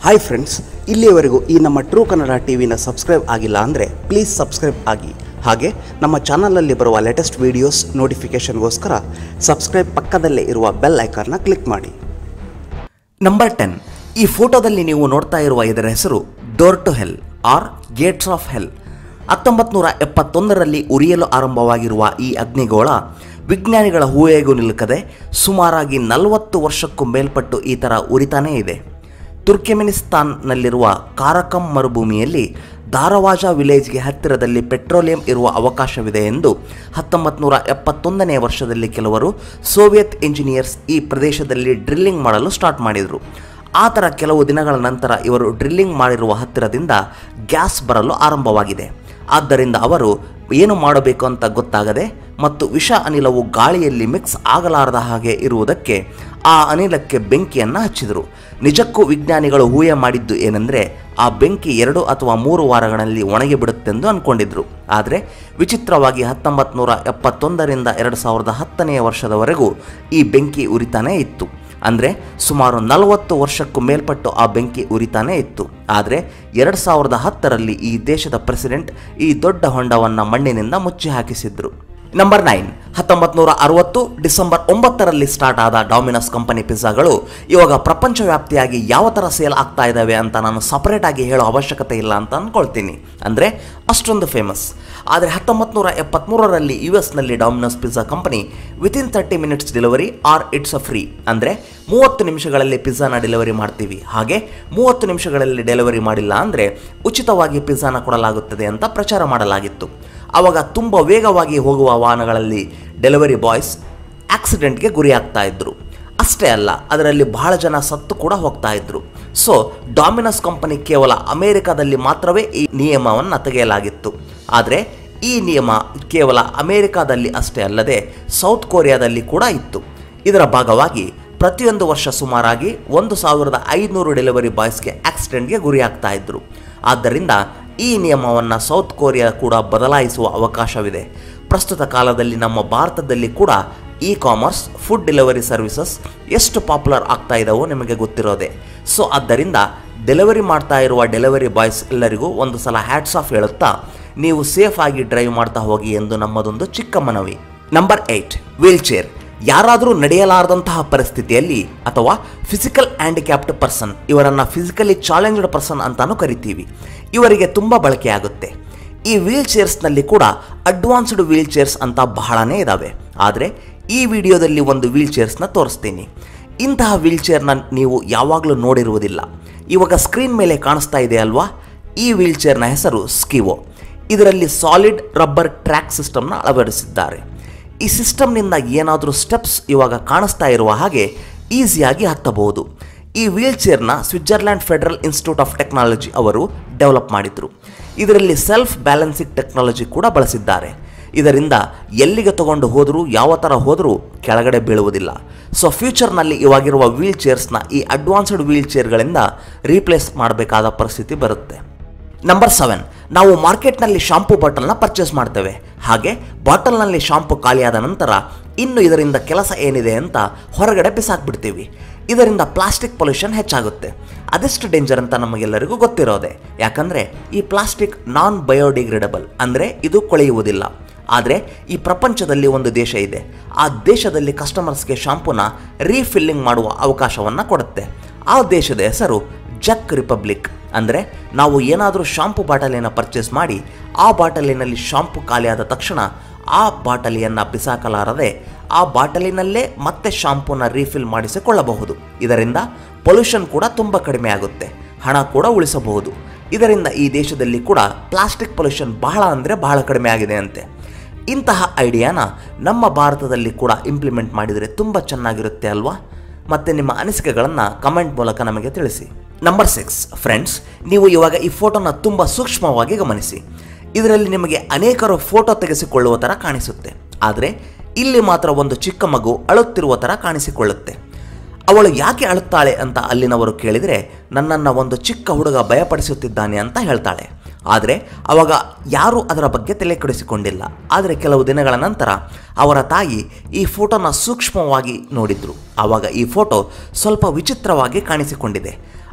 hi friends ಇಲ್ಲಿಯವರೆಗೂ ಈ ನಮ್ಮ ಟ್ರೂ ಕನ್ನಡ ಟಿ ವಿನ ಸಬ್ಸ್ಕ್ರೈಬ್ ಆಗಿಲ್ಲ ಅಂದರೆ ಪ್ಲೀಸ್ ಸಬ್ಸ್ಕ್ರೈಬ್ ಆಗಿ ಹಾಗೆ ನಮ್ಮ ಚಾನಲಲ್ಲಿ ಬರುವ ಲೇಟೆಸ್ಟ್ ವೀಡಿಯೋಸ್ ನೋಟಿಫಿಕೇಷನ್ಗೋಸ್ಕರ ಸಬ್ಸ್ಕ್ರೈಬ್ ಪಕ್ಕದಲ್ಲೇ ಇರುವ ಬೆಲ್ ಐಕಾನ್ನ ಕ್ಲಿಕ್ ಮಾಡಿ ನಂಬರ್ ಟೆನ್ ಈ ಫೋಟೋದಲ್ಲಿ ನೀವು ನೋಡ್ತಾ ಇರುವ ಇದರ ಹೆಸರು door to hell or gates of hell ಹತ್ತೊಂಬತ್ತು ನೂರ ಎಪ್ಪತ್ತೊಂದರಲ್ಲಿ ಉರಿಯಲು ಆರಂಭವಾಗಿರುವ ಈ ಅಗ್ನಿಗೋಳ ವಿಜ್ಞಾನಿಗಳ ಊಹೆಗೂ ನಿಲುಕದೆ ಸುಮಾರಾಗಿ ನಲವತ್ತು ವರ್ಷಕ್ಕೂ ಮೇಲ್ಪಟ್ಟು ಈ ಥರ ಉರಿತಾನೇ ಇದೆ ತುರ್ಕೆಮಿನಿಸ್ತಾನ್ನಲ್ಲಿರುವ ಕಾರಕಂ ಮರುಭೂಮಿಯಲ್ಲಿ ಧಾರವಾಜ ವಿಲೇಜ್ಗೆ ಹತ್ತಿರದಲ್ಲಿ ಪೆಟ್ರೋಲಿಯಂ ಇರುವ ಅವಕಾಶವಿದೆ ಎಂದು ಹತ್ತೊಂಬತ್ತು ನೂರ ಎಪ್ಪತ್ತೊಂದನೇ ವರ್ಷದಲ್ಲಿ ಕೆಲವರು ಸೋವಿಯತ್ ಇಂಜಿನಿಯರ್ಸ್ ಈ ಪ್ರದೇಶದಲ್ಲಿ ಡ್ರಿಲ್ಲಿಂಗ್ ಮಾಡಲು ಸ್ಟಾರ್ಟ್ ಮಾಡಿದರು ಆ ಥರ ಕೆಲವು ದಿನಗಳ ನಂತರ ಇವರು ಡ್ರಿಲ್ಲಿಂಗ್ ಮಾಡಿರುವ ಹತ್ತಿರದಿಂದ ಗ್ಯಾಸ್ ಬರಲು ಆರಂಭವಾಗಿದೆ ಆದ್ದರಿಂದ ಅವರು ಏನು ಮಾಡಬೇಕು ಅಂತ ಗೊತ್ತಾಗದೆ ಮತ್ತು ವಿಷ ಅನಿಲವು ಗಾಳಿಯಲ್ಲಿ ಮಿಕ್ಸ್ ಆಗಲಾರದ ಹಾಗೆ ಇರುವುದಕ್ಕೆ ಆ ಅನಿಲಕ್ಕೆ ಬೆಂಕಿಯನ್ನು ಹಚ್ಚಿದರು ನಿಜಕ್ಕೂ ವಿಜ್ಞಾನಿಗಳು ಊಹೆ ಮಾಡಿದ್ದು ಏನೆಂದರೆ ಆ ಬೆಂಕಿ ಎರಡು ಅಥವಾ ಮೂರು ವಾರಗಳಲ್ಲಿ ಒಣಗಿ ಬಿಡುತ್ತೆಂದು ಅಂದ್ಕೊಂಡಿದ್ರು ಆದರೆ ವಿಚಿತ್ರವಾಗಿ ಹತ್ತೊಂಬತ್ತು ನೂರ ಎಪ್ಪತ್ತೊಂದರಿಂದ ಎರಡು ಸಾವಿರದ ಹತ್ತನೆಯ ವರ್ಷದವರೆಗೂ ಈ ಬೆಂಕಿ ಉರಿತಾನೇ ಇತ್ತು ಅಂದರೆ ಸುಮಾರು ನಲವತ್ತು ವರ್ಷಕ್ಕೂ ಮೇಲ್ಪಟ್ಟು ಆ ಬೆಂಕಿ ಉರಿತಾನೇ ಇತ್ತು ಆದರೆ ಎರಡು ಸಾವಿರದ ಹತ್ತರಲ್ಲಿ ಈ ದೇಶದ ಪ್ರೆಸಿಡೆಂಟ್ ಈ ದೊಡ್ಡ ಹೊಂಡವನ್ನು ಮಣ್ಣಿನಿಂದ ಮುಚ್ಚಿ ಹಾಕಿಸಿದ್ರು ನಂಬರ್ ನೈನ್ ಹತ್ತೊಂಬತ್ತು ನೂರ ಅರವತ್ತು ಡಿಸೆಂಬರ್ ಒಂಬತ್ತರಲ್ಲಿ ಸ್ಟಾರ್ಟ್ ಆದ ಡಾಮಿನೋಸ್ ಕಂಪನಿ ಪಿಜ್ಜಾಗಳು ಇವಾಗ ಪ್ರಪಂಚವ್ಯಾಪ್ತಿಯಾಗಿ ಯಾವ ಥರ ಸೇಲ್ ಆಗ್ತಾ ಇದ್ದಾವೆ ಅಂತ ನಾನು ಸಪರೇಟಾಗಿ ಹೇಳೋ ಅವಶ್ಯಕತೆ ಇಲ್ಲ ಅಂತ ಅಂದ್ಕೊಳ್ತೀನಿ ಅಂದರೆ ಅಷ್ಟೊಂದು ಫೇಮಸ್ ಆದರೆ ಹತ್ತೊಂಬತ್ತು ನೂರ ಎಪ್ಪತ್ತ್ಮೂರರಲ್ಲಿ ಯು ಎಸ್ನಲ್ಲಿ Domino's pizza company within thirty minutes delivery or it's a free ಅಂದರೆ ಮೂವತ್ತು ನಿಮಿಷಗಳಲ್ಲಿ ಪಿಜ್ಜಾನ ಡೆಲಿವರಿ ಮಾಡ್ತೀವಿ ಹಾಗೆ ಮೂವತ್ತು ನಿಮಿಷಗಳಲ್ಲಿ ಡೆಲಿವರಿ ಮಾಡಿಲ್ಲ ಅಂದರೆ ಉಚಿತವಾಗಿ ಪಿಜ್ಜಾನ ಕೊಡಲಾಗುತ್ತದೆ ಅಂತ ಪ್ರಚಾರ ಮಾಡಲಾಗಿತ್ತು ಆವಾಗ ತುಂಬ ವೇಗವಾಗಿ ಹೋಗುವ ವಾಹನಗಳಲ್ಲಿ ಡೆಲಿವರಿ ಬಾಯ್ಸ್ ಆಕ್ಸಿಡೆಂಟ್ಗೆ ಗುರಿಯಾಗ್ತಾ ಇದ್ರು ಅಷ್ಟೇ ಅಲ್ಲ ಅದರಲ್ಲಿ ಬಹಳ ಜನ ಸತ್ತು ಕೂಡ ಹೋಗ್ತಾ ಇದ್ರು ಸೊ ಡಾಮಿನಸ್ ಕಂಪನಿ ಕೇವಲ ಅಮೆರಿಕದಲ್ಲಿ ಮಾತ್ರವೇ ಈ ನಿಯಮವನ್ನು ತೆಗೆಯಲಾಗಿತ್ತು ಆದರೆ ಈ ನಿಯಮ ಕೇವಲ ಅಮೆರಿಕಾದಲ್ಲಿ ಅಷ್ಟೇ ಅಲ್ಲದೆ ಸೌತ್ ಕೊರಿಯಾದಲ್ಲಿ ಕೂಡ ಇತ್ತು ಇದರ ಭಾಗವಾಗಿ ಪ್ರತಿಯೊಂದು ವರ್ಷ ಸುಮಾರಾಗಿ ಒಂದು ಸಾವಿರದ ಐನೂರು ಡೆಲಿವರಿ ಬಾಯ್ಸ್ಗೆ ಆಕ್ಸಿಡೆಂಟ್ಗೆ ಗುರಿಯಾಗ್ತಾ ಇದ್ರು ಆದ್ದರಿಂದ ಈ ನಿಯಮವನ್ನು ಸೌತ್ ಕೊರಿಯಾ ಕೂಡ ಬದಲಾಯಿಸುವ ಅವಕಾಶವಿದೆ ಪ್ರಸ್ತುತ ಕಾಲದಲ್ಲಿ ನಮ್ಮ ಭಾರತದಲ್ಲಿ ಕೂಡ e commerce food delivery services ಎಷ್ಟು ಪಾಪ್ಯುಲರ್ ಆಗ್ತಾ ಇದ್ದಾವೋ ನಿಮಗೆ ಗೊತ್ತಿರೋದೆ ಸೊ ಆದ್ದರಿಂದ ಡೆಲಿವರಿ ಮಾಡ್ತಾ ಇರುವ ಡೆಲಿವರಿ ಬಾಯ್ಸ್ ಎಲ್ಲರಿಗೂ ಒಂದು ಸಲ ಹ್ಯಾಟ್ಸ್ ಆಫ್ ಹೇಳುತ್ತಾ ನೀವು ಸೇಫ್ ಆಗಿ ಡ್ರೈವ್ ಮಾಡ್ತಾ ಹೋಗಿ ಎಂದು ನಮ್ಮದೊಂದು ಚಿಕ್ಕ ಮನವಿ ನಂಬರ್ ಏಯ್ಟ್ ವೀಲ್ ಚೇರ್ ಯಾರಾದರೂ ನಡೆಯಲಾರದಂತಹ ಪರಿಸ್ಥಿತಿಯಲ್ಲಿ ಅಥವಾ ಫಿಸಿಕಲ್ ಹ್ಯಾಂಡಿಕ್ಯಾಪ್ಡ್ ಪರ್ಸನ್ ಇವರನ್ನು ಫಿಸಿಕಲಿ ಚಾಲೆಂಜ್ಡ್ ಪರ್ಸನ್ ಅಂತಾನೂ ಕರಿತೀವಿ ಇವರಿಗೆ ತುಂಬ ಬಳಕೆಯಾಗುತ್ತೆ ಈ ವೀಲ್ ಚೇರ್ಸ್ನಲ್ಲಿ ಕೂಡ ಅಡ್ವಾನ್ಸ್ಡ್ ವೀಲ್ ಚೇರ್ಸ್ ಅಂತ ಬಹಳನೇ ಇದ್ದಾವೆ ಆದರೆ ಈ ವಿಡಿಯೋದಲ್ಲಿ ಒಂದು ವೀಲ್ ಚೇರ್ಸ್ನ ತೋರಿಸ್ತೀನಿ ಇಂತಹ ವೀಲ್ ಚೇರ್ನ ನೀವು ಯಾವಾಗಲೂ ನೋಡಿರುವುದಿಲ್ಲ ಇವಾಗ ಸ್ಕ್ರೀನ್ ಮೇಲೆ ಕಾಣಿಸ್ತಾ ಇದೆ ಅಲ್ವಾ ಈ ವೀಲ್ ಚೇರ್ನ ಹೆಸರು ಸ್ಕಿವೋ ಇದರಲ್ಲಿ ಸಾಲಿಡ್ ರಬ್ಬರ್ ಟ್ರ್ಯಾಕ್ ಸಿಸ್ಟಮ್ನ ಅಳವಡಿಸಿದ್ದಾರೆ ಈ ಸಿಸ್ಟಮ್ನಿಂದ ಏನಾದರೂ ಸ್ಟೆಪ್ಸ್ ಇವಾಗ ಕಾಣಿಸ್ತಾ ಇರುವ ಹಾಗೆ ಈಸಿಯಾಗಿ ಹತ್ತಬಹುದು ಈ ವೀಲ್ ಚೇರ್ನ Switzerland federal institute of technology ಅವರು ಡೆವಲಪ್ ಮಾಡಿದರು ಇದರಲ್ಲಿ ಸೆಲ್ಫ್ ಬ್ಯಾಲೆನ್ಸಿಂಗ್ ಟೆಕ್ನಾಲಜಿ ಕೂಡ ಬಳಸಿದ್ದಾರೆ ಇದರಿಂದ ಎಲ್ಲಿಗೆ ತಗೊಂಡು ಹೋದರೂ ಯಾವ ಥರ ಹೋದರೂ ಕೆಳಗಡೆ ಬೀಳುವುದಿಲ್ಲ ಸೊ ಫ್ಯೂಚರ್ನಲ್ಲಿ ಇವಾಗಿರುವ ವೀಲ್ ಚೇರ್ಸ್ನ ಈ ಅಡ್ವಾನ್ಸ್ಡ್ ವೀಲ್ ಚೇರ್ಗಳಿಂದ ರೀಪ್ಲೇಸ್ ಮಾಡಬೇಕಾದ ಪರಿಸ್ಥಿತಿ ಬರುತ್ತೆ ನಂಬರ್ ಸೆವೆನ್ ನಾವು ಮಾರ್ಕೆಟ್ನಲ್ಲಿ ಶಾಂಪೂ ಬಾಟಲ್ನ ಪರ್ಚೇಸ್ ಮಾಡ್ತೇವೆ ಹಾಗೆ ಬಾಟಲ್ನಲ್ಲಿ ಶಾಂಪೂ ಖಾಲಿಯಾದ ನಂತರ ಇನ್ನು ಇದರಿಂದ ಕೆಲಸ ಏನಿದೆ ಅಂತ ಹೊರಗಡೆ ಬಿಸಾಕ್ಬಿಡ್ತೀವಿ ಇದರಿಂದ ಪ್ಲಾಸ್ಟಿಕ್ ಪೊಲ್ಯೂಷನ್ ಹೆಚ್ಚಾಗುತ್ತೆ ಅದೆಷ್ಟು ಡೇಂಜರ್ ಅಂತ ನಮಗೆಲ್ಲರಿಗೂ ಗೊತ್ತಿರೋದೆ ಯಾಕಂದರೆ ಈ ಪ್ಲಾಸ್ಟಿಕ್ ನಾನ್ ಬಯೋಡಿಗ್ರೇಡಬಲ್ ಅಂದರೆ ಇದು ಕೊಳೆಯುವುದಿಲ್ಲ ಆದರೆ ಈ ಪ್ರಪಂಚದಲ್ಲಿ ಒಂದು ದೇಶ ಇದೆ ಆ ದೇಶದಲ್ಲಿ ಕಸ್ಟಮರ್ಸ್ಗೆ ಶಾಂಪೂನ ರೀಫಿಲ್ಲಿಂಗ್ ಮಾಡುವ ಅವಕಾಶವನ್ನು ಕೊಡುತ್ತೆ ಆ ದೇಶದ ಹೆಸರು ಜಕ್ ರಿಪಬ್ಲಿಕ್ ಅಂದರೆ ನಾವು ಏನಾದರೂ ಶಾಂಪು ಬಾಟಲಿಯನ್ನು ಪರ್ಚೇಸ್ ಮಾಡಿ ಆ ಬಾಟಲಿನಲ್ಲಿ ಶಾಂಪು ಖಾಲಿಯಾದ ತಕ್ಷಣ ಆ ಬಾಟಲಿಯನ್ನು ಬಿಸಾಕಲಾರದೆ ಆ ಬಾಟಲಿನಲ್ಲೇ ಮತ್ತೆ ಶಾಂಪೂನ ರೀಫಿಲ್ ಮಾಡಿಸಿಕೊಳ್ಳಬಹುದು ಇದರಿಂದ ಪೊಲ್ಯೂಷನ್ ಕೂಡ ತುಂಬ ಕಡಿಮೆ ಆಗುತ್ತೆ ಹಣ ಕೂಡ ಉಳಿಸಬಹುದು ಇದರಿಂದ ಈ ದೇಶದಲ್ಲಿ ಕೂಡ ಪ್ಲಾಸ್ಟಿಕ್ ಪೊಲ್ಯೂಷನ್ ಬಹಳ ಅಂದರೆ ಬಹಳ ಕಡಿಮೆ ಆಗಿದೆ ಅಂತೆ ಇಂತಹ ಐಡಿಯಾನ ನಮ್ಮ ಭಾರತದಲ್ಲಿ ಕೂಡ ಇಂಪ್ಲಿಮೆಂಟ್ ಮಾಡಿದರೆ ತುಂಬ ಚೆನ್ನಾಗಿರುತ್ತೆ ಅಲ್ವಾ ಮತ್ತು ನಿಮ್ಮ ಅನಿಸಿಕೆಗಳನ್ನು ಕಮೆಂಟ್ ಮೂಲಕ ನಮಗೆ ತಿಳಿಸಿ ನಂಬರ್ ಸಿಕ್ಸ್ ಫ್ರೆಂಡ್ಸ್ ನೀವು ಇವಾಗ ಈ ಫೋಟೋನ ತುಂಬ ಸೂಕ್ಷ್ಮವಾಗಿ ಗಮನಿಸಿ ಇದರಲ್ಲಿ ನಿಮಗೆ ಅನೇಕರು ಫೋಟೋ ತೆಗೆಸಿಕೊಳ್ಳುವ ಥರ ಕಾಣಿಸುತ್ತೆ ಆದರೆ ಇಲ್ಲಿ ಮಾತ್ರ ಒಂದು ಚಿಕ್ಕ ಮಗು ಅಳುತ್ತಿರುವ ಥರ ಕಾಣಿಸಿಕೊಳ್ಳುತ್ತೆ ಅವಳು ಯಾಕೆ ಅಳುತ್ತಾಳೆ ಅಂತ ಅಲ್ಲಿನವರು ಕೇಳಿದರೆ ನನ್ನನ್ನು ಒಂದು ಚಿಕ್ಕ ಹುಡುಗ ಭಯಪಡಿಸುತ್ತಿದ್ದಾನೆ ಅಂತ ಹೇಳ್ತಾಳೆ ಆದರೆ ಅವಾಗ ಯಾರೂ ಅದರ ಬಗ್ಗೆ ತಲೆ ಕೆಡಿಸಿಕೊಂಡಿಲ್ಲ ಆದರೆ ಕೆಲವು ದಿನಗಳ ನಂತರ ಅವರ ತಾಯಿ ಈ ಫೋಟೋನ ಸೂಕ್ಷ್ಮವಾಗಿ ನೋಡಿದ್ರು ಆವಾಗ ಈ ಫೋಟೋ ಸ್ವಲ್ಪ ವಿಚಿತ್ರವಾಗಿ ಕಾಣಿಸಿಕೊಂಡಿದೆ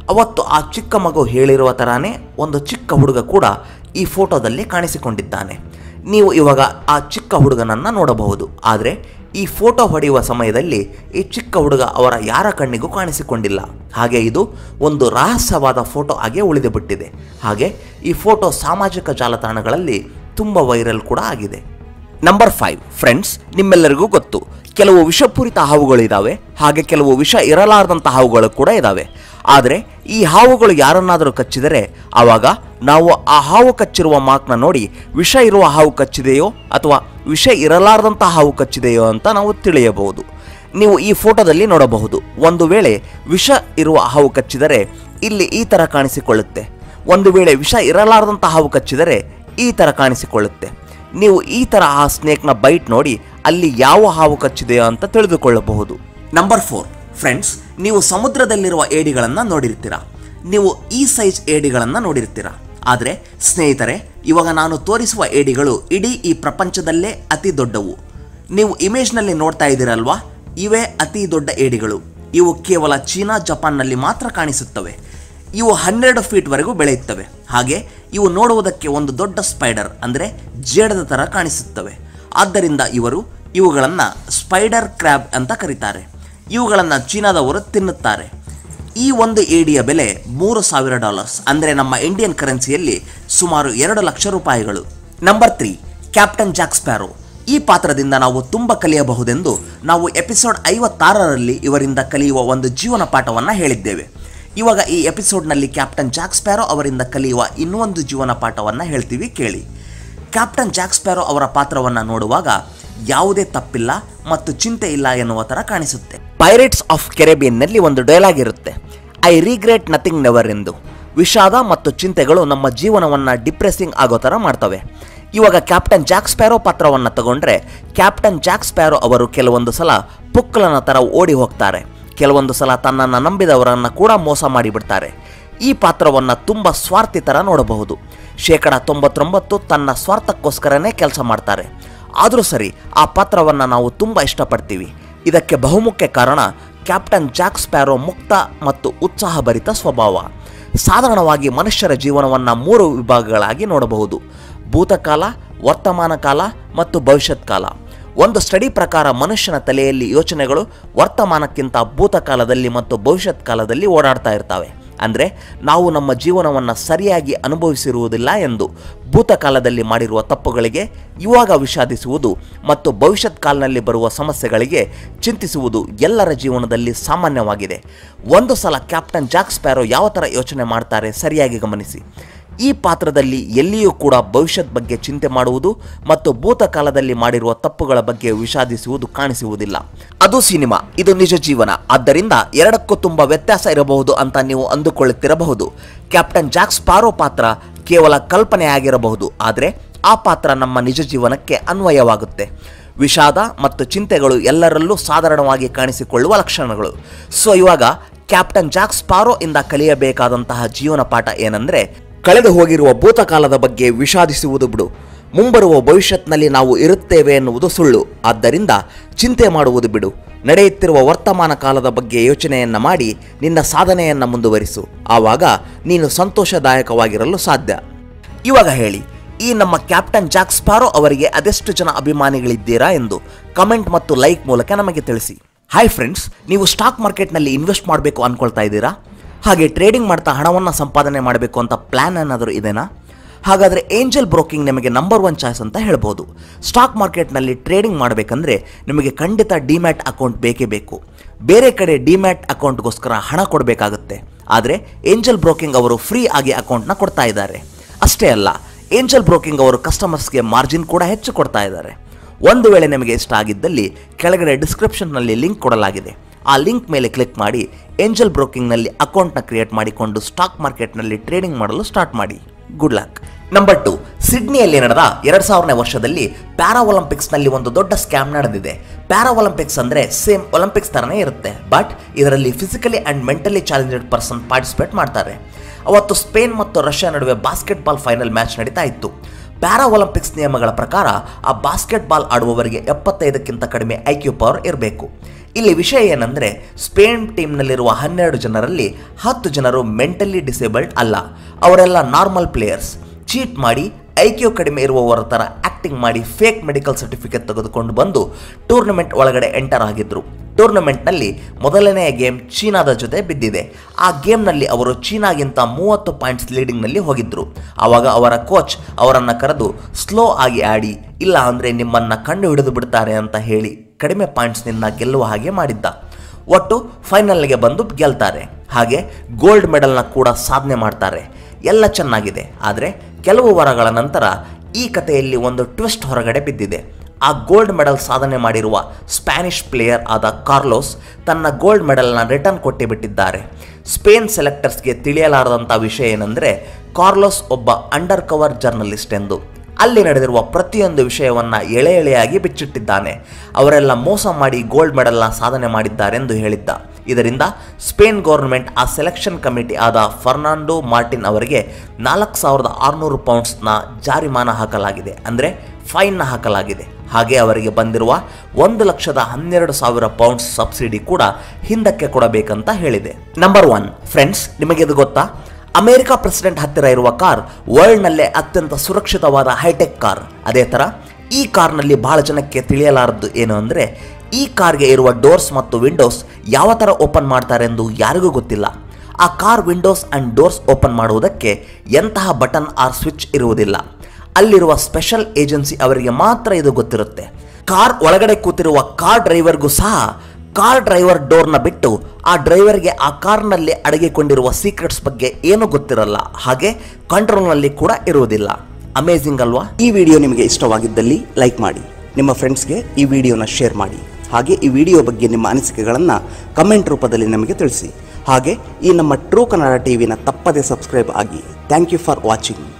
ಅವತ್ತು ಆ ಚಿಕ್ಕ ಮಗು ಹೇಳಿರುವ ಥರಾನೇ ಒಂದು ಚಿಕ್ಕ ಹುಡುಗ ಕೂಡ ಈ ಫೋಟೋದಲ್ಲಿ ಕಾಣಿಸಿಕೊಂಡಿದ್ದಾನೆ ನೀವು ಇವಾಗ ಆ ಚಿಕ್ಕ ಹುಡುಗನನ್ನು ನೋಡಬಹುದು ಆದರೆ ಈ ಫೋಟೋ ಹೊಡೆಯುವ ಸಮಯದಲ್ಲಿ ಈ ಚಿಕ್ಕ ಹುಡುಗ ಅವರ ಯಾರ ಕಣ್ಣಿಗೂ ಕಾಣಿಸಿಕೊಂಡಿಲ್ಲ ಹಾಗೆ ಇದು ಒಂದು ರಹಸ್ಯವಾದ ಫೋಟೋ ಆಗಿ ಉಳಿದು ಬಿಟ್ಟಿದೆ ಹಾಗೆ ಈ ಫೋಟೋ ಸಾಮಾಜಿಕ ಜಾಲತಾಣಗಳಲ್ಲಿ ತುಂಬ ವೈರಲ್ ಕೂಡ ಆಗಿದೆ ನಂಬರ್ ಫೈವ್ ಫ್ರೆಂಡ್ಸ್ ನಿಮ್ಮೆಲ್ಲರಿಗೂ ಗೊತ್ತು ಕೆಲವು ವಿಷಪೂರಿತ ಹಾವುಗಳು ಇದ್ದಾವೆ ಹಾಗೆ ಕೆಲವು ವಿಷ ಇರಲಾರದಂಥ ಹಾವುಗಳು ಕೂಡ ಇದ್ದಾವೆ ಆದರೆ ಈ ಹಾವುಗಳು ಯಾರನ್ನಾದರೂ ಕಚ್ಚಿದರೆ ಆವಾಗ ನಾವು ಆ ಹಾವು ಕಚ್ಚಿರುವ ಮಾರ್ಕ್ನ ನೋಡಿ ವಿಷ ಇರುವ ಹಾವು ಕಚ್ಚಿದೆಯೋ ಅಥವಾ ವಿಷ ಇರಲಾರದಂಥ ಹಾವು ಕಚ್ಚಿದೆಯೋ ಅಂತ ನಾವು ತಿಳಿಯಬಹುದು ನೀವು ಈ ಫೋಟೋದಲ್ಲಿ ನೋಡಬಹುದು ಒಂದು ವೇಳೆ ವಿಷ ಇರುವ ಹಾವು ಕಚ್ಚಿದರೆ ಇಲ್ಲಿ ಈ ಥರ ಕಾಣಿಸಿಕೊಳ್ಳುತ್ತೆ ಒಂದು ವೇಳೆ ವಿಷ ಇರಲಾರದಂಥ ಹಾವು ಕಚ್ಚಿದರೆ ಈ ಥರ ಕಾಣಿಸಿಕೊಳ್ಳುತ್ತೆ ನೀವು ಈ ಥರ ಆ ಸ್ನೇಕ್ನ ಬೈಟ್ ನೋಡಿ ಅಲ್ಲಿ ಯಾವ ಹಾವು ಕಚ್ಚಿದೆಯೋ ಅಂತ ತಿಳಿದುಕೊಳ್ಳಬಹುದು ನಂಬರ್ ಫೋರ್ ಫ್ರೆಂಡ್ಸ್ ನೀವು ಸಮುದ್ರದಲ್ಲಿರುವ ಏಡಿಗಳನ್ನು ನೋಡಿರ್ತೀರಾ ನೀವು ಈ ಸೈಜ್ ಏಡಿಗಳನ್ನು ನೋಡಿರ್ತೀರಾ ಆದರೆ ಸ್ನೇಹಿತರೆ ಇವಾಗ ನಾನು ತೋರಿಸುವ ಏಡಿಗಳು ಇಡೀ ಈ ಪ್ರಪಂಚದಲ್ಲೇ ಅತಿ ದೊಡ್ಡವು ನೀವು ಇಮೇಜ್ನಲ್ಲಿ ನೋಡ್ತಾ ಇದ್ದೀರಲ್ವಾ ಇವೇ ಅತಿ ದೊಡ್ಡ ಏಡಿಗಳು ಇವು ಕೇವಲ ಚೀನಾ ಜಪಾನ್ನಲ್ಲಿ ಮಾತ್ರ ಕಾಣಿಸುತ್ತವೆ ಇವು ಹನ್ನೆರಡು ಫೀಟ್ವರೆಗೂ ಬೆಳೆಯುತ್ತವೆ ಹಾಗೆ ಇವು ನೋಡುವುದಕ್ಕೆ ಒಂದು ದೊಡ್ಡ ಸ್ಪೈಡರ್ ಅಂದರೆ ಜೇಡದ ಥರ ಕಾಣಿಸುತ್ತವೆ ಆದ್ದರಿಂದ ಇವರು ಇವುಗಳನ್ನು ಸ್ಪೈಡರ್ ಕ್ರ್ಯಾಬ್ ಅಂತ ಕರೀತಾರೆ ಇವುಗಳನ್ನು ಚೀನಾದವರು ತಿನ್ನುತ್ತಾರೆ ಈ ಒಂದು ಏಡಿಯ ಬೆಲೆ ಮೂರು ಸಾವಿರ ಡಾಲರ್ಸ್ ಅಂದರೆ ನಮ್ಮ ಇಂಡಿಯನ್ ಕರೆನ್ಸಿಯಲ್ಲಿ ಸುಮಾರು ಎರಡು ಲಕ್ಷ ರೂಪಾಯಿಗಳು number three captain Jack Sparrow ಈ ಪಾತ್ರದಿಂದ ನಾವು ತುಂಬ ಕಲಿಯಬಹುದೆಂದು ನಾವು ಎಪಿಸೋಡ್ ಐವತ್ತಾರರಲ್ಲಿ ಇವರಿಂದ ಕಲಿಯುವ ಒಂದು ಜೀವನ ಪಾಠವನ್ನು ಹೇಳಿದ್ದೇವೆ ಇವಾಗ ಈ ಎಪಿಸೋಡ್ನಲ್ಲಿ ಕ್ಯಾಪ್ಟನ್ ಜಾಕ್ ಸ್ಪ್ಯಾರೋ ಅವರಿಂದ ಕಲಿಯುವ ಇನ್ನೂ ಒಂದು ಜೀವನ ಪಾಠವನ್ನು ಹೇಳ್ತೀವಿ ಕೇಳಿ ಕ್ಯಾಪ್ಟನ್ ಜಾಕ್ ಸ್ಪ್ಯಾರೋ ಅವರ ಪಾತ್ರವನ್ನು ನೋಡುವಾಗ ಯಾವುದೇ ತಪ್ಪಿಲ್ಲ ಮತ್ತು ಚಿಂತೆ ಇಲ್ಲ ಎನ್ನುವ ಥರ ಕಾಣಿಸುತ್ತೆ ಪೈರೇಟ್ಸ್ ಆಫ್ ಕೆರೆಬಿಯನ್ನಲ್ಲಿ ಒಂದು ಡೈಲಾಗ್ ಇರುತ್ತೆ ಐ ರಿಗ್ರೆಟ್ ನಥಿಂಗ್ ನೆವರ್ ಎಂದು ವಿಷಾದ ಮತ್ತು ಚಿಂತೆಗಳು ನಮ್ಮ ಜೀವನವನ್ನು ಡಿಪ್ರೆಸಿಂಗ್ ಆಗೋ ಥರ ಮಾಡ್ತವೆ ಇವಾಗ ಕ್ಯಾಪ್ಟನ್ ಜಾಕ್ ಸ್ಪ್ಯಾರೋ ಪಾತ್ರವನ್ನು ತಗೊಂಡ್ರೆ ಕ್ಯಾಪ್ಟನ್ ಜಾಕ್ ಸ್ಪ್ಯಾರೋ ಅವರು ಕೆಲವೊಂದು ಸಲ ಪುಕ್ಕಲನ ಥರ ಓಡಿ ಹೋಗ್ತಾರೆ ಕೆಲವೊಂದು ಸಲ ತನ್ನನ್ನು ನಂಬಿದವರನ್ನು ಕೂಡ ಮೋಸ ಮಾಡಿಬಿಡ್ತಾರೆ ಈ ಪಾತ್ರವನ್ನು ತುಂಬ ಸ್ವಾರ್ಥಿ ಥರ ನೋಡಬಹುದು ಶೇಕಡ ತೊಂಬತ್ತೊಂಬತ್ತು ತನ್ನ ಸ್ವಾರ್ಥಕ್ಕೋಸ್ಕರನೇ ಕೆಲಸ ಮಾಡ್ತಾರೆ ಆದರೂ ಸರಿ ಆ ಪಾತ್ರವನ್ನು ನಾವು ತುಂಬ ಇಷ್ಟಪಡ್ತೀವಿ ಇದಕ್ಕೆ ಬಹುಮುಖ್ಯ ಕಾರಣ ಕ್ಯಾಪ್ಟನ್ ಜಾಕ್ ಸ್ಪ್ಯಾರೋ ಮುಕ್ತ ಮತ್ತು ಉತ್ಸಾಹಭರಿತ ಸ್ವಭಾವ ಸಾಧಾರಣವಾಗಿ ಮನುಷ್ಯರ ಜೀವನವನ್ನು ಮೂರು ವಿಭಾಗಗಳಾಗಿ ನೋಡಬಹುದು ಭೂತಕಾಲ ವರ್ತಮಾನ ಕಾಲ ಮತ್ತು ಭವಿಷ್ಯತ್ ಕಾಲ ಒಂದು ಸ್ಟಡಿ ಪ್ರಕಾರ ಮನುಷ್ಯನ ತಲೆಯಲ್ಲಿ ಯೋಚನೆಗಳು ವರ್ತಮಾನಕ್ಕಿಂತ ಭೂತಕಾಲದಲ್ಲಿ ಮತ್ತು ಭವಿಷ್ಯತ್ ಕಾಲದಲ್ಲಿ ಓಡಾಡ್ತಾ ಇರ್ತವೆ ಅಂದರೆ ನಾವು ನಮ್ಮ ಜೀವನವನ್ನು ಸರಿಯಾಗಿ ಅನುಭವಿಸಿರುವುದಿಲ್ಲ ಎಂದು ಭೂತಕಾಲದಲ್ಲಿ ಮಾಡಿರುವ ತಪ್ಪುಗಳಿಗೆ ಇವಾಗ ವಿಷಾದಿಸುವುದು ಮತ್ತು ಭವಿಷ್ಯತ್ ಕಾಲದಲ್ಲಿ ಬರುವ ಸಮಸ್ಯೆಗಳಿಗೆ ಚಿಂತಿಸುವುದು ಎಲ್ಲರ ಜೀವನದಲ್ಲಿ ಸಾಮಾನ್ಯವಾಗಿದೆ ಒಂದು ಸಲ ಕ್ಯಾಪ್ಟನ್ ಜಾಕ್ ಸ್ಪ್ಯಾರೋ ಯಾವ ಥರ ಯೋಚನೆ ಮಾಡ್ತಾರೆ ಸರಿಯಾಗಿ ಗಮನಿಸಿ ಈ ಪಾತ್ರದಲ್ಲಿ ಎಲ್ಲಿಯೂ ಕೂಡ ಭವಿಷ್ಯದ ಬಗ್ಗೆ ಚಿಂತೆ ಮಾಡುವುದು ಮತ್ತು ಭೂತಕಾಲದಲ್ಲಿ ಮಾಡಿರುವ ತಪ್ಪುಗಳ ಬಗ್ಗೆ ವಿಷಾದಿಸುವುದು ಕಾಣಿಸುವುದಿಲ್ಲ ಅದು ಸಿನಿಮಾ ಇದು ನಿಜ ಜೀವನ ಆದ್ದರಿಂದ ಎರಡಕ್ಕೂ ತುಂಬ ವ್ಯತ್ಯಾಸ ಇರಬಹುದು ಅಂತ ನೀವು ಅಂದುಕೊಳ್ಳುತ್ತಿರಬಹುದು ಕ್ಯಾಪ್ಟನ್ ಜಾಕ್ ಸ್ಪಾರೋ ಪಾತ್ರ ಕೇವಲ ಕಲ್ಪನೆ ಆಗಿರಬಹುದು ಆದರೆ ಆ ಪಾತ್ರ ನಮ್ಮ ನಿಜ ಜೀವನಕ್ಕೆ ಅನ್ವಯವಾಗುತ್ತೆ ವಿಷಾದ ಮತ್ತು ಚಿಂತೆಗಳು ಎಲ್ಲರಲ್ಲೂ ಸಾಧಾರಣವಾಗಿ ಕಾಣಿಸಿಕೊಳ್ಳುವ ಲಕ್ಷಣಗಳು ಸೊ ಇವಾಗ ಕ್ಯಾಪ್ಟನ್ ಜಾಕ್ ಸ್ಪಾರೋ ಇಂದ ಕಲಿಯಬೇಕಾದಂತಹ ಜೀವನ ಪಾಠ ಏನಂದ್ರೆ ಕಳೆದು ಹೋಗಿರುವ ಭೂತಕಾಲದ ಬಗ್ಗೆ ವಿಷಾದಿಸುವುದು ಬಿಡು ಮುಂಬರುವ ಭವಿಷ್ಯತ್ನಲ್ಲಿ ನಾವು ಇರುತ್ತೇವೆ ಎನ್ನುವುದು ಸುಳ್ಳು ಆದ್ದರಿಂದ ಚಿಂತೆ ಮಾಡುವುದು ಬಿಡು ನಡೆಯುತ್ತಿರುವ ವರ್ತಮಾನ ಕಾಲದ ಬಗ್ಗೆ ಯೋಚನೆಯನ್ನ ಮಾಡಿ ನಿನ್ನ ಸಾಧನೆಯನ್ನ ಮುಂದುವರಿಸು ಆವಾಗ ನೀನು ಸಂತೋಷದಾಯಕವಾಗಿರಲು ಸಾಧ್ಯ ಇವಾಗ ಹೇಳಿ ಈ ನಮ್ಮ ಕ್ಯಾಪ್ಟನ್ ಜಾಕ್ ಸ್ಪಾರೋ ಅವರಿಗೆ ಅದೆಷ್ಟು ಜನ ಅಭಿಮಾನಿಗಳಿದ್ದೀರಾ ಎಂದು ಕಮೆಂಟ್ ಮತ್ತು ಲೈಕ್ ಮೂಲಕ ನಮಗೆ ತಿಳಿಸಿ ಹಾಯ್ ಫ್ರೆಂಡ್ಸ್ ನೀವು ಸ್ಟಾಕ್ ಮಾರ್ಕೆಟ್ನಲ್ಲಿ ಇನ್ವೆಸ್ಟ್ ಮಾಡಬೇಕು ಅನ್ಕೊಳ್ತಾ ಇದ್ದೀರಾ ಹಾಗೆ ಟ್ರೇಡಿಂಗ್ ಮಾಡ್ತಾ ಹಣವನ್ನು ಸಂಪಾದನೆ ಮಾಡಬೇಕು ಅಂತ ಪ್ಲ್ಯಾನ್ ಏನಾದರೂ ಇದೆನಾ ಹಾಗಾದರೆ ಏಂಜಲ್ ಬ್ರೋಕಿಂಗ್ ನಿಮಗೆ ನಂಬರ್ ಒನ್ ಚಾಯ್ಸ್ ಅಂತ ಹೇಳ್ಬೋದು ಸ್ಟಾಕ್ ಮಾರ್ಕೆಟ್ನಲ್ಲಿ ಟ್ರೇಡಿಂಗ್ ಮಾಡಬೇಕಂದ್ರೆ ನಿಮಗೆ ಖಂಡಿತ ಡಿಮ್ಯಾಟ್ ಅಕೌಂಟ್ ಬೇಕೇ ಬೇಕು ಬೇರೆ ಕಡೆ ಡಿಮ್ಯಾಟ್ ಅಕೌಂಟ್ಗೋಸ್ಕರ ಹಣ ಕೊಡಬೇಕಾಗುತ್ತೆ ಆದರೆ ಏಂಜಲ್ ಬ್ರೋಕಿಂಗ್ ಅವರು ಫ್ರೀ ಆಗಿ ಅಕೌಂಟ್ನ ಕೊಡ್ತಾ ಇದ್ದಾರೆ ಅಷ್ಟೇ ಅಲ್ಲ ಏಂಜಲ್ ಬ್ರೋಕಿಂಗ್ ಅವರು ಕಸ್ಟಮರ್ಸ್ಗೆ ಮಾರ್ಜಿನ್ ಕೂಡ ಹೆಚ್ಚು ಕೊಡ್ತಾ ಇದ್ದಾರೆ ಒಂದು ವೇಳೆ ನಿಮಗೆ ಇಷ್ಟ ಆಗಿದ್ದಲ್ಲಿ ಕೆಳಗಡೆ ಡಿಸ್ಕ್ರಿಪ್ಷನ್ನಲ್ಲಿ ಲಿಂಕ್ ಕೊಡಲಾಗಿದೆ ಆ ಲಿಂಕ್ ಮೇಲೆ ಕ್ಲಿಕ್ ಮಾಡಿ ಏಂಜಲ್ ಬ್ರೋಕಿಂಗ್ನಲ್ಲಿ ಅಕೌಂಟ್ನ ಕ್ರಿಯೇಟ್ ಮಾಡಿಕೊಂಡು ಸ್ಟಾಕ್ ಮಾರ್ಕೆಟ್ನಲ್ಲಿ ಟ್ರೇಡಿಂಗ್ ಮಾಡಲು ಸ್ಟಾರ್ಟ್ ಮಾಡಿ ಗುಡ್ ಲಕ್ ನಂಬರ್ ಟು ಸಿಡ್ನಿಯಲ್ಲಿ ನಡೆದ ಎರಡ್ ಸಾವಿರನೇ ವರ್ಷದಲ್ಲಿ ಪ್ಯಾರಾ ಒಲಿಂಪಿಕ್ಸ್ನಲ್ಲಿ ಒಂದು ದೊಡ್ಡ ಸ್ಕ್ಯಾಮ್ ನಡೆದಿದೆ ಪ್ಯಾರಾ ಒಲಿಂಪಿಕ್ಸ್ ಅಂದರೆ ಸೇಮ್ ಒಲಿಂಪಿಕ್ಸ್ ಥರನೇ ಇರುತ್ತೆ ಬಟ್ ಇದರಲ್ಲಿ physically and mentally challenged person participate ಮಾಡ್ತಾರೆ ಅವತ್ತು ಸ್ಪೇನ್ ಮತ್ತು ರಷ್ಯಾ ನಡುವೆ ಬಾಸ್ಕೆಟ್ಬಾಲ್ ಫೈನಲ್ ಮ್ಯಾಚ್ ನಡೀತಾ ಇತ್ತು ಪ್ಯಾರಾ ಒಲಿಂಪಿಕ್ಸ್ ನಿಯಮಗಳ ಪ್ರಕಾರ ಆ ಬಾಸ್ಕೆಟ್ ಬಾಲ್ ಆಡುವವರಿಗೆ ಎಪ್ಪತ್ತೈದಕ್ಕಿಂತ ಕಡಿಮೆ ಐ ಕ್ಯೂ ಪವರ್ ಇರಬೇಕು ಇಲ್ಲಿ ವಿಷಯ ಏನಂದರೆ ಸ್ಪೇನ್ ಟೀಮ್ನಲ್ಲಿರುವ ಹನ್ನೆರಡು ಜನರಲ್ಲಿ ಹತ್ತು ಜನರು ಮೆಂಟಲಿ ಡಿಸೇಬಲ್ಡ್ ಅಲ್ಲ ಅವರೆಲ್ಲ ನಾರ್ಮಲ್ ಪ್ಲೇಯರ್ಸ್ ಚೀಟ್ ಮಾಡಿ ಐ ಕ್ಯೂ ಕಡಿಮೆ ಇರುವವರ ಥರ ಆ್ಯಕ್ಟಿಂಗ್ ಮಾಡಿ ಫೇಕ್ ಮೆಡಿಕಲ್ ಸರ್ಟಿಫಿಕೇಟ್ ತೆಗೆದುಕೊಂಡು ಬಂದು ಟೂರ್ನಮೆಂಟ್ ಒಳಗಡೆ ಎಂಟರ್ ಆಗಿದ್ರು ಟೂರ್ನಮೆಂಟ್ನಲ್ಲಿ ಮೊದಲನೆಯ ಗೇಮ್ ಚೀನಾದ ಜೊತೆ ಬಿದ್ದಿದೆ ಆ ಗೇಮ್ನಲ್ಲಿ ಅವರು ಚೀನಾಗಿಂತ ಮೂವತ್ತು ಪಾಯಿಂಟ್ಸ್ ಲೀಡಿಂಗ್ನಲ್ಲಿ ಹೋಗಿದ್ರು ಆವಾಗ ಅವರ ಕೋಚ್ ಅವರನ್ನು ಕರೆದು ಸ್ಲೋ ಆಗಿ ಆಡಿ ಇಲ್ಲ ಅಂದರೆ ನಿಮ್ಮನ್ನು ಕಂಡು ಹಿಡಿದು ಬಿಡ್ತಾರೆ ಅಂತ ಹೇಳಿ ಕಡಿಮೆ ಪಾಯಿಂಟ್ಸ್ನಿಂದ ಗೆಲ್ಲುವ ಹಾಗೆ ಮಾಡಿದ್ದ ಒಟ್ಟು ಫೈನಲ್ಗೆ ಬಂದು ಗೆಲ್ತಾರೆ ಹಾಗೆ ಗೋಲ್ಡ್ ಮೆಡಲ್ನ ಕೂಡ ಸಾಧನೆ ಮಾಡ್ತಾರೆ ಎಲ್ಲ ಚೆನ್ನಾಗಿದೆ ಆದರೆ ಕೆಲವು ವಾರಗಳ ನಂತರ ಈ ಕಥೆಯಲ್ಲಿ ಒಂದು ಟ್ವಿಸ್ಟ್ ಹೊರಗಡೆ ಬಿದ್ದಿದೆ ಆ ಗೋಲ್ಡ್ ಮೆಡಲ್ ಸಾಧನೆ ಮಾಡಿರುವ ಸ್ಪ್ಯಾನಿಷ್ ಪ್ಲೇಯರ್ ಆದ ಕಾರ್ಲೋಸ್ ತನ್ನ ಗೋಲ್ಡ್ ಮೆಡಲ್ನ ರಿಟರ್ನ್ ಕೊಟ್ಟಿಬಿಟ್ಟಿದ್ದಾರೆ ಸ್ಪೇನ್ ಸೆಲೆಕ್ಟರ್ಸ್ಗೆ ತಿಳಿಯಲಾರದಂಥ ವಿಷಯ ಏನಂದರೆ ಕಾರ್ಲೋಸ್ ಒಬ್ಬ ಅಂಡರ್ ಕವರ್ ಜರ್ನಲಿಸ್ಟ್ ಎಂದು ಅಲ್ಲಿ ನಡೆದಿರುವ ಪ್ರತಿಯೊಂದು ವಿಷಯವನ್ನು ಎಳೆ ಎಳೆಯಾಗಿ ಬಿಚ್ಚಿಟ್ಟಿದ್ದಾನೆ ಅವರೆಲ್ಲ ಮೋಸ ಮಾಡಿ ಗೋಲ್ಡ್ ಮೆಡಲ್ನ ಸಾಧನೆ ಮಾಡಿದ್ದಾರೆಂದು ಹೇಳಿದ್ದ ಇದರಿಂದ ಸ್ಪೇನ್ ಗೌರ್ಮೆಂಟ್ ಆ ಸೆಲೆಕ್ಷನ್ ಕಮಿಟಿ ಆದ ಫರ್ನಾಂಡೋ ಮಾರ್ಟಿನ್ ಅವರಿಗೆ ನಾಲ್ಕು ಸಾವಿರದ ಆರುನೂರು ಪೌಂಡ್ಸ್ನ ಜಾರಿಮಾನ ಹಾಕಲಾಗಿದೆ ಅಂದರೆ ಫೈನ್ನ ಹಾಕಲಾಗಿದೆ ಹಾಗೆ ಅವರಿಗೆ ಬಂದಿರುವ ಒಂದು ಲಕ್ಷದ ಹನ್ನೆರಡು ಸಾವಿರ ಪೌಂಡ್ಸ್ ಸಬ್ಸಿಡಿ ಕೂಡ ಹಿಂದಕ್ಕೆ ಕೊಡಬೇಕಂತ ಹೇಳಿದೆ ನಂಬರ್ ಒನ್ ಫ್ರೆಂಡ್ಸ್ ನಿಮಗೆ ಇದು ಗೊತ್ತಾ ಅಮೆರಿಕ ಪ್ರೆಸಿಡೆಂಟ್ ಹತ್ತಿರ ಇರುವ ಕಾರ್ ವರ್ಲ್ಡ್ನಲ್ಲೇ ಅತ್ಯಂತ ಸುರಕ್ಷಿತವಾದ ಹೈಟೆಕ್ ಕಾರ್ ಅದೇ ಥರ ಈ ಕಾರ್ನಲ್ಲಿ ಬಹಳ ಜನಕ್ಕೆ ತಿಳಿಯಲಾರದ್ದು ಏನು ಅಂದರೆ ಈ ಕಾರ್ಗೆ ಇರುವ ಡೋರ್ಸ್ ಮತ್ತು ವಿಂಡೋಸ್ ಯಾವ ಥರ ಓಪನ್ ಮಾಡ್ತಾರೆಂದು ಯಾರಿಗೂ ಗೊತ್ತಿಲ್ಲ ಆ car windows and doors open ಮಾಡುವುದಕ್ಕೆ ಎಂತಹ ಬಟನ್ ಆರ್ ಸ್ವಿಚ್ ಇರುವುದಿಲ್ಲ ಅಲ್ಲಿರುವ ಸ್ಪೆಷಲ್ ಏಜೆನ್ಸಿ ಅವರಿಗೆ ಮಾತ್ರ ಇದು ಗೊತ್ತಿರುತ್ತೆ ಕಾರ್ ಒಳಗಡೆ ಕೂತಿರುವ ಕಾರ್ ಡ್ರೈವರ್ಗೂ ಸಹ ಕಾರ್ ಡ್ರೈವರ್ ಡೋರ್ನ ಬಿಟ್ಟು ಆ ಡ್ರೈವರ್ಗೆ ಆ ಕಾರ್ನಲ್ಲಿ ಅಡಗಿಕೊಂಡಿರುವ ಸೀಕ್ರೆಟ್ಸ್ ಬಗ್ಗೆ ಏನೂ ಗೊತ್ತಿರಲ್ಲ ಹಾಗೆ ಕಂಟ್ರೋಲ್ನಲ್ಲಿ ಕೂಡ ಇರುವುದಿಲ್ಲ ಅಮೇಝಿಂಗ್ ಅಲ್ವಾ ಈ ವಿಡಿಯೋ ನಿಮಗೆ ಇಷ್ಟವಾಗಿದ್ದಲ್ಲಿ ಲೈಕ್ ಮಾಡಿ ನಿಮ್ಮ ಫ್ರೆಂಡ್ಸ್ಗೆ ಈ ವಿಡಿಯೋನ ಶೇರ್ ಮಾಡಿ ಹಾಗೆ ಈ ವಿಡಿಯೋ ಬಗ್ಗೆ ನಿಮ್ಮ ಅನಿಸಿಕೆಗಳನ್ನು ಕಮೆಂಟ್ ರೂಪದಲ್ಲಿ ನಮಗೆ ತಿಳಿಸಿ ಹಾಗೆ ಈ ನಮ್ಮ ಟ್ರೂ ಕನ್ನಡ ಟಿವಿನ ತಪ್ಪದೇ ಸಬ್ಸ್ಕ್ರೈಬ್ ಆಗಿ ಥ್ಯಾಂಕ್ ಯು ಫಾರ್ ವಾಚಿಂಗ್